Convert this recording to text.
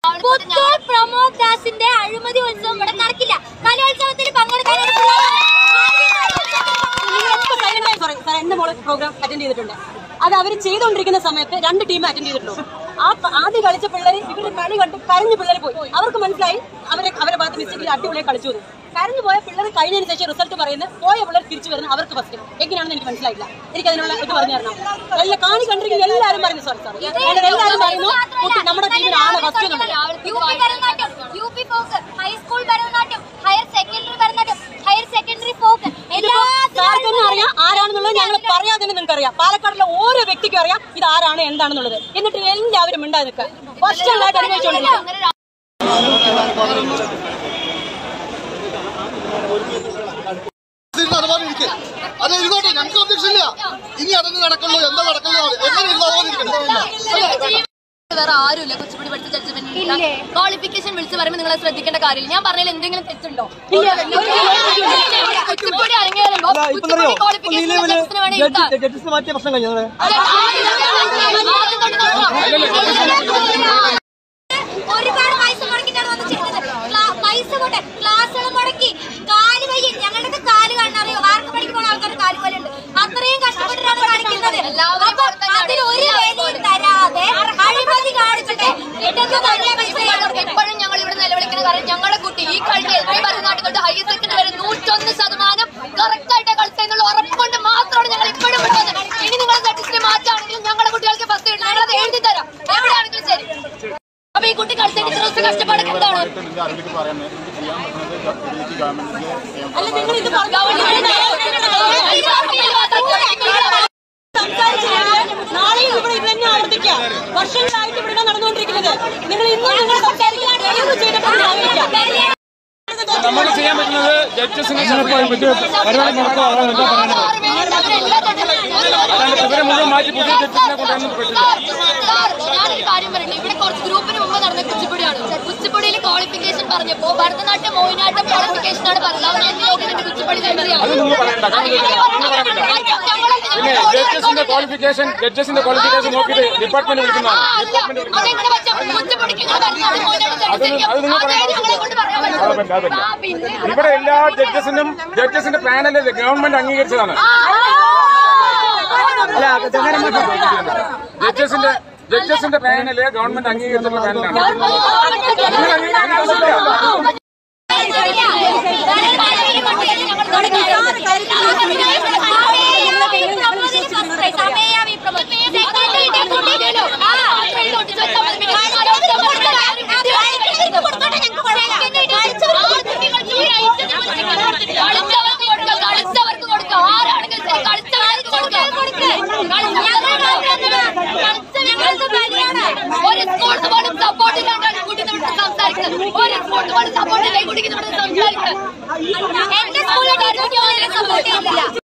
പുത്തൂർ പ്രമോദ് ദാസിന്റെ അഴിമതി ഉത്സവം ഇവിടെ നടക്കില്ല കലോത്സവത്തിൽ പങ്കെടുക്കാൻ ഒരു സോറി സാർ എന്റെ മോള് പ്രോഗ്രാം അറ്റൻഡ് ചെയ്തിട്ടുണ്ട് അത് അവർ ചെയ്തുകൊണ്ടിരിക്കുന്ന സമയത്ത് രണ്ട് ടീം അറ്റൻഡ് ചെയ്തിട്ടുള്ളൂ ആ പ- ആദ്യം കളിച്ച പിള്ളേർ ഇവരുടെ കളി കണ്ട് കരഞ്ഞ പിള്ളേർ പോയി അവർക്ക് മനസ്സിലായി അവരെ അവരെ ഭാഗത്ത് മിസ്റ്റേക്കിൽ അടിപൊളിയായി കളിച്ചു എന്ന്. കരഞ്ഞു പോയ പിള്ളേർ കഴിഞ്ഞതിന് ശേഷം റിസൾട്ട് പറയുന്നത് പോയ പിള്ളേർ തിരിച്ചു വരുന്നത് അവർക്ക് ഫസ്റ്റ് എങ്ങനെയാണെന്ന് എനിക്ക് മനസ്സിലായില്ല എനിക്ക് അതിനുള്ള ഇത് പറഞ്ഞു തരണം എല്ലാ കാണി കണ്ടിരിക്കുന്ന എല്ലാവരും പറയുന്നു സോറി സോറി എല്ലാവരും പറയുന്നു കുട്ടി നമ്മുടെ ടീമിനാണ് ഫസ്റ്റ് എന്നുള്ളത് U P Bharatanatyam U P folk high school Bharatanatyam higher secondary Bharatanatyam higher secondary folk എല്ലാ സാർക്ക് തന്നെ അറിയാം ആരാണെന്നുള്ളത് ഞങ്ങൾ പറയാതെ തന്നെ നിങ്ങൾക്ക് അറിയാം പാലക്കാടുള്ള ഓരോ വ്യക്തിക്കും അറിയാം ഇത് ആരാണ് എന്താണെന്നുള്ളത് എന്നിട്ട് എല്ലാവരും മിണ്ടാതെ നിൽക്കുക വർഷങ്ങളായിട്ട് അനുഭവിച്ചുകൊണ്ടിരിക്കുക ഇതിന് അതുപോലെ ഇരിക്കും അത് ഇരുന്നോട്ടെ ഞങ്ങൾക്ക് ഒബ്ജക്ഷനില്ല ഇനി അതൊന്നും നടക്കുള്ളൂ എന്താ നടക്കുള്ളൂ എങ്ങനെ ഇരുന്നോ അതുപോലെ ഇരിക്കണം വേറെ ആരുമില്ല കുച്ചിപ്പുടി പഠിച്ച ജഡ്ജ്മെന്റ് ക്വാളിഫിക്കേഷൻ വിളിച്ച് പറയുമ്പോൾ നിങ്ങളെ ശ്രദ്ധിക്കേണ്ട കാര്യമില്ല ഞാൻ പറഞ്ഞതിൽ എന്തെങ്കിലും തെറ്റുണ്ടോ കുച്ചിപ്പുടി അരങ്ങേറുമ്പോ കുച്ചിപ്പുടി ക്വാളിഫിക്കേഷൻ ജഡ്ജസിന് വേണേ ഇരുത്താം ജഡ്ജസ് മാറ്റിയ പ്രശ്നം കഴിഞ്ഞു നിങ്ങള് ആദ്യം തൊട്ട് നോക്കണം. ഒരുപാട് പൈസ മുടക്കിട്ടാണ് വന്ന് ചെയ്യുന്നത് ക്ലാ- പൈസ കൊണ്ട് ക്ലാസ്സുകൾ മുടക്കി കാല് വയ്യ ഞങ്ങളുടെ കാല് കാണാൻ അറിയോ ആർക്ക് പഠിക്കുന്ന ആൾക്കാരുടെ കാല് പോലെ ഉണ്ട് അത്രയും കഷ്ടപ്പെട്ടിട്ടാണ് കളിക്കുന്നത് അപ്പൊ അതിന് ഒരു വേദിയും തരാതെ അഴിമതി കാണിച്ചിട്ട് കിട്ടുന്ന നല്ല പൈസ കൊടുക്കണം എപ്പോഴും ഞങ്ങൾ ഇവിടെ നിലവിളിക്കുന്ന കാര്യം ഞങ്ങളുടെ കുട്ടി ഈ കഴിഞ്ഞ എൽ പി ഭരതനാട്യം തൊട്ട് ഹയർ സെക്കൻഡറി വരെ നൂറ്റൊന്ന് ശതമാനം കറക്റ്റ് ആയിട്ട് കളിച്ചെന്നുള്ള ഉറപ്പ് കൊണ്ട് മാത്രമാണ് ഞങ്ങൾ ഇപ്പോഴും ഇവിടെ വന്നത് ഇനി നിങ്ങൾ സർട്ടിഫിക്കറ്റ് മാറ്റാണെങ്കിലും ഞങ്ങളുടെ കുട്ടികൾക്ക് ഫസ്റ്റ് കിട്ടും ഞങ്ങളത് എഴുതി തരാം എവിടെയാണെങ്കിലും ശരി അപ്പൊ ഈ കുട്ടി കളിച്ചതിന് ഇത്ര ദിവസം കഷ്ടപ്പാടൊക്കെ എന്താണ് അറിവിലേക്ക് പറയുന്നത് ചെയ്യാൻ പറ്റുന്നത് ഗവൺമെന്റിന്റെ അല്ല നിങ്ങൾ ഇത് നാളെയും ഇവിടെ ഇത് തന്നെ ആവർത്തിക്കുക വർഷങ്ങളായിട്ട് ഇവിടെ നടന്നുകൊണ്ടിരിക്കുന്നത് നിങ്ങൾ ഇന്നും നിങ്ങൾ സംസാരിക്കാൻ ദയവ് ചെയ്തിട്ട് ആലോചിക്കുക നമുക്ക് ചെയ്യാൻ പറ്റുന്നത് ജഡ്ജസിനെ സമർപ്പിക്കാൻ പറ്റും പരിപാടി നടക്കുക അതാണ് എന്താ പറയുന്നത് അല്ലാണ്ട് ഇവരെ മുഴുവൻ മാറ്റി പുതിയ ജഡ്ജസിനെ കൊണ്ടുവരാൻ പറ്റില്ല ഞാനൊരു കാര്യം പറയട്ടെ ഇവിടെ കുറച്ച് ഗ്രൂപ്പിന് മുമ്പ് നടന്ന കുച്ചിപ്പുടിയാണ് കുച്ചിപ്പുടിയിൽ ക്വാളിഫിക്കേഷൻ പറഞ്ഞപ്പോ ഭരതനാട്യം മോഹിനാട്ടം ക്വാളിഫിക്കേഷൻ ആണ് പറഞ്ഞത് അവൻ എന്ത് യോഗ്യതയുണ്ട് കുച്ചിപ്പുടി കൈവരിയാണ് അത് നിങ്ങൾ പറയണ്ട കാരണം പിന്നെ ജഡ്ജസിന്റെ ക്വാളിഫിക്കേഷൻ ജഡ്ജസിന്റെ ക്വാളിഫിക്കേഷൻ നോക്കിയിട്ട് ഡിപ്പാർട്ട്മെന്റ് വിളിക്കുന്നതാണ് ഡിപ്പാർട്ട്മെന്റ് അതെങ്ങനെ പറ്റും കുച്ചിപ്പുടിക്ക് നിങ്ങൾ ഭരതനാട്യം മോഹിനാട്ടം അത് അത് നിങ്ങൾ പറയേണ്ട ഞങ്ങളെ കൊണ്ട് പറയാൻ ആവശ്യമില്ല അതല്ല അതല്ല ആ, പിന്നെ ഇവിടെ എല്ലാ ജഡ്ജസിനും ജഡ്ജസിന്റെ പാനല് ഗവൺമെന്റ് അംഗീകരിച്ചതാണ് അല്ല ചെന്നൈ ജഡ്ജസിന്റെ ജഡ്ജസിന്റെ പാനല് ഗവൺമെന്റ് അംഗീകരിച്ചിട്ടുള്ള പാനലാണ് നിങ്ങൾ അംഗീകരിക്കാൻ ആവശ്യമില്ല കളിച്ചവർക്ക് കൊടുക്കാം കളിച്ചവർക്ക് കൊടുക്കാം ആരാണെങ്കിലും ശരി കളിച്ചവർക്ക് ഒരു സ്കൂൾ പോലും സപ്പോർട്ട് ഇല്ലാണ്ടാണ് കുട്ടി നമ്മുടെ സംസാരിക്കുന്നത് ഒരു സ്കൂൾ പോലും സപ്പോർട്ട് ഇല്ല ഈ കുട്ടിക്ക് നമ്മുടെ സംസാരിക്കുന്നത് എന്റെ സ്കൂളിൽ സപ്പോർട്ട് ചെയ്യുന്നില്ല